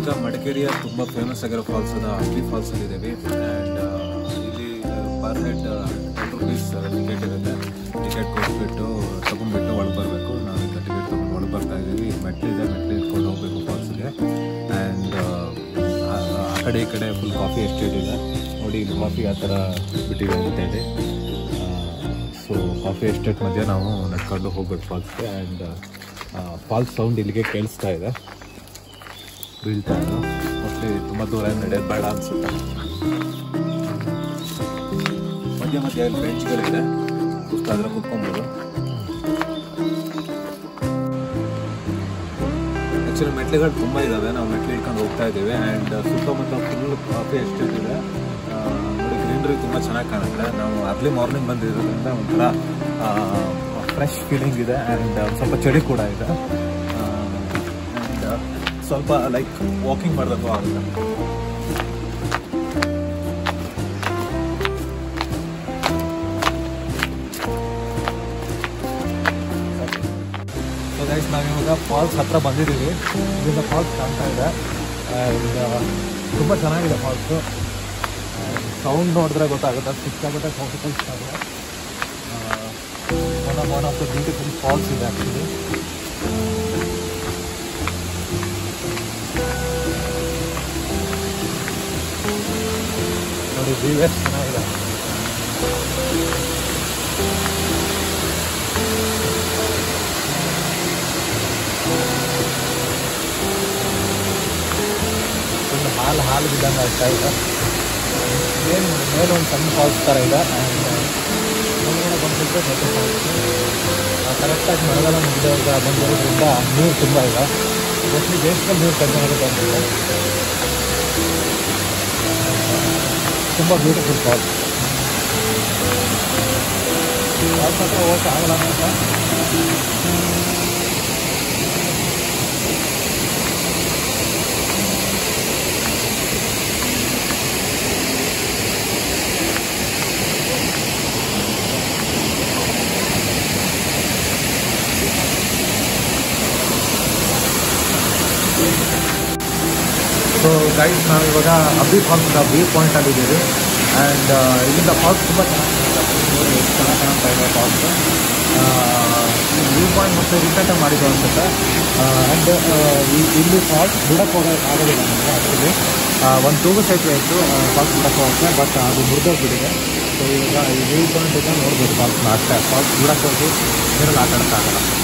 ಇವಾಗ ಮಡಿಕೇರಿಯ ತುಂಬ ಫೇಮಸ್ ಆಗಿರೋ ಫಾಲ್ಸ್ ಅದ ಅಗ್ಲಿ ಫಾಲ್ಸ್ ಅಲ್ಲಿ ಇದ್ದೀವಿ ಆ್ಯಂಡ್ ಇಲ್ಲಿ per head ten rupees ticket ಇರುತ್ತೆ ಟಿಕೆಟ್ ಕೊಟ್ಬಿಟ್ಟು ತಗೊಂಡ್ಬಿಟ್ಟು ಒಳಗೆ ಬರಬೇಕು ನಾವೀಗ ಟಿಕೆಟ್ ತೊಗೊಂಡು ಒಳಗೆ ಬರ್ತಾ ಇದ್ದೀವಿ ಮೆಟ್ಲಿದೆ ಮೆಟ್ಲು ಇಟ್ಕೊಂಡು ಹೋಗಬೇಕು ಫಾಲ್ಸ್ಗೆ ಆ್ಯಂಡ್ ಆ ಕಡೆ ಈ ಕಡೆ ಫುಲ್ ಕಾಫಿ ಎಸ್ಟೇಟ್ ಇದೆ ನೋಡಿ ಇಲ್ಲಿ ಕಾಫಿ ಆ ಥರ ಬಿಟ್ಟಿದೆ ಅಂತ ಹೇಳಿ ಸೊ ಕಾಫಿ ಎಸ್ಟೇಟ್ ಮಧ್ಯೆ ನಾವು ನಡ್ಕೊಂಡು ಹೋಗ್ಬೇಕು ಫಾಲ್ಸ್ಗೆ ಆ್ಯಂಡ್ ಫಾಲ್ಸ್ ಸೌಂಡ್ ಇಲ್ಲಿಗೆ ಕೇಳಿಸ್ತಾ ಇದೆ ಬೀಳ್ತಾ ಇದೆ ಮೋಸ್ಟ್ಲಿ ತುಂಬ ದೂರ ಏನ್ ನಡೆಯೋದು ಬೇಡ ಅನ್ಸುತ್ತೆ ಮಧ್ಯ ಮಧ್ಯ ಇಲ್ಲಿ ಬೆಂಚ್ಗಳಿದೆ ಸುಸ್ತಾದ್ರೆ ಕುತ್ಕೊಬೋದು ಆ್ಯಕ್ಚುಲಿ ಮೆಟ್ಲುಗಳು ತುಂಬ ಇದ್ದಾವೆ ನಾವು ಮೆಟ್ಲು ಇಟ್ಕೊಂಡು ಹೋಗ್ತಾ ಇದ್ದೀವಿ ಆ್ಯಂಡ್ ಸುತ್ತಮುತ್ತ ಫುಲ್ ಕಾಫಿ ಎಸ್ಟೇಟ್ ಇದೆ ಆ, ನೋಡಿ ಗ್ರೀನ್ರಿ ತುಂಬ ಚೆನ್ನಾಗಿ ಕಾಣುತ್ತೆ ನಾವು ಅರ್ಲಿ ಮಾರ್ನಿಂಗ್ ಬಂದಿರೋದ್ರಿಂದ ಒಂಥರ ಫ್ರೆಶ್ ಫೀಲಿಂಗ್ ಇದೆ ಆ್ಯಂಡ್ ಸ್ವಲ್ಪ ಚಳಿ ಕೂಡ ಇದೆ ಆ್ಯಂಡ್ ಸ್ವಲ್ಪ ಲೈಕ್ ವಾಕಿಂಗ್ ಮಾಡಬೇಕು ಆಗುತ್ತೆ ಸೊ ಗೈಸ್ ನಾವಿವಾಗ ಫಾಲ್ಸ್ ಹತ್ರ ಬಂದಿದ್ದೀವಿ ಇದರಿಂದ ಫಾಲ್ಸ್ ಕಾಣ್ತಾ ಇದೆ ಆ್ಯಂಡ್ ತುಂಬ ಚೆನ್ನಾಗಿದೆ ಫಾಲ್ಸು ಸೌಂಡ್ ನೋಡಿದ್ರೆ ಗೊತ್ತಾಗುತ್ತೆ ಸಿಕ್ಕಾಗುತ್ತೆ ಸೌಂಡ್ ಆಗಿದೆ one of one of the beautiful falls ಇದೆ ಆ್ಯಕ್ಚುಲಿ ನೋಡಿ ವ್ಯೂ ಎಷ್ಟು ಚೆನ್ನಾಗಿದೆ ಒಂದು ಹಾಲು ಹಾಲು ಬಿದ್ದಂಗೆ ಆಗ್ತಾ ಇದೆ ಏನು ಮೇಲೆ ಒಂದು ಸಣ್ಣ ಫಾಲ್ಸ್ ಥರ ಇದೆ ಮೇಲ್ಗಡೆ ಬಂದ್ಬಿಟ್ರೆ ದೊಡ್ಡ ಫಾಲ್ಸ್ ಕರೆಕ್ಟಾಗಿ ಮಳೆಗಾಲ ಮುಗಿದವ್ರಿಗೆ ಬಂದಿರೋದ್ರಿಂದ ನೀರು ತುಂಬ ಇದೆ ಮೋಸ್ಟ್ಲಿ ಬೇಸಿಗೆ ನೀರು ಕಡಿಮೆ ಆಗುತ್ತೆ ಅಂತಿದೆ ತುಂಬ ಬ್ಯೂಟಿಫುಲ್ ಫಾಲ್ಸ್ ಫಾಲ್ಸ್ ಹತ್ರ ಹೋಗಕ್ಕೆ ಆಗಲ್ಲ ಅಂತ ಸೊ ಗೈಸ್ ನಾವು ಇವಾಗ ಅಬ್ಬಿ ಫಾಲ್ಸ್ ವ್ಯೂ ಪಾಯಿಂಟಲ್ಲಿ ಇದ್ದೀವಿ ಆ್ಯಂಡ್ ಇಲ್ಲಿಂದ ಫಾಲ್ಸ್ ತುಂಬ ಚೆನ್ನಾಗಿ ನೋಡಿ ಎಷ್ಟು ಚೆನ್ನಾಗಿ ಕಾಣ್ತಾ ಇದೆ ಫಾಲ್ಸ್ ವ್ಯೂ ಪಾಯಿಂಟ್ ಮತ್ತೆ ರೀಸೆಂಟಾಗಿ ಮಾಡಿದ್ದು ಅನ್ಸುತ್ತೆ ಆ್ಯಂಡ್ ಇಲ್ಲಿ ಫಾಲ್ಸ್ ಬಿಡಕ್ಕೆ ಹೋಗೋಕೆ ಆಗೋದಿಲ್ಲ ನಮಗೆ ಆ್ಯಕ್ಚುಲಿ ಒಂದು ತೂಗು ಸೇತುವೆ ಇತ್ತು ಫಾಲ್ಸ್ ಬಿಡಕ್ಕೆ ಹೋಗೋಕ್ಕೆ ಬಟ್ ಅದು ಮುರಿದೋಗ್ಬಿಟ್ಟಿದೆ ಸೊ ಇವಾಗ ಈ ವ್ಯೂ ಪಾಯಿಂಟಿಂದ ನೋಡ್ಬೋದು ಫಾಲ್ಸ್ನ ಅಷ್ಟೇ ಫಾಲ್ಸ್ ಬಿಡಕ್ಕೆ ಹೋಗಿ ನೀರಲ್ಲಿ ಆಟ ಆಡೋಕ್ಕಾಗಲ್ಲ